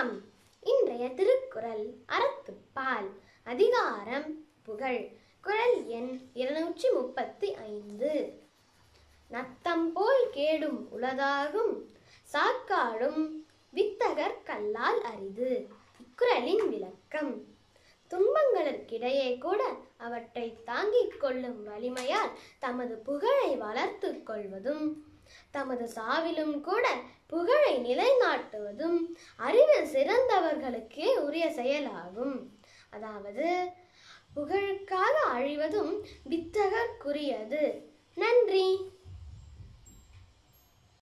வணக்கம் இன்றைய திருக்குறள் அறத்துப்பால் அதிகாரம் புகழ் குறள் எண் இருநூற்றி முப்பத்தி ஐந்து நத்தம் போல் கேடும் உளதாகும் சாக்காடும் வித்தகர் கல்லால் அரிது இக்குறளின் விளக்கம் துன்பங்களுக்கிடையே கூட அவற்றை தாங்கிக் கொள்ளும் வலிமையால் தமது புகழை வளர்த்துக் கொள்வதும் தமது சாவிலும் கூட புகழை நிலைநாட்டுவதும் அறிவில் சிறந்தவர்களுக்கே உரிய செயலாகும் அதாவது புகழுக்காக அழிவதும் வித்தகர்க்குரியது நன்றி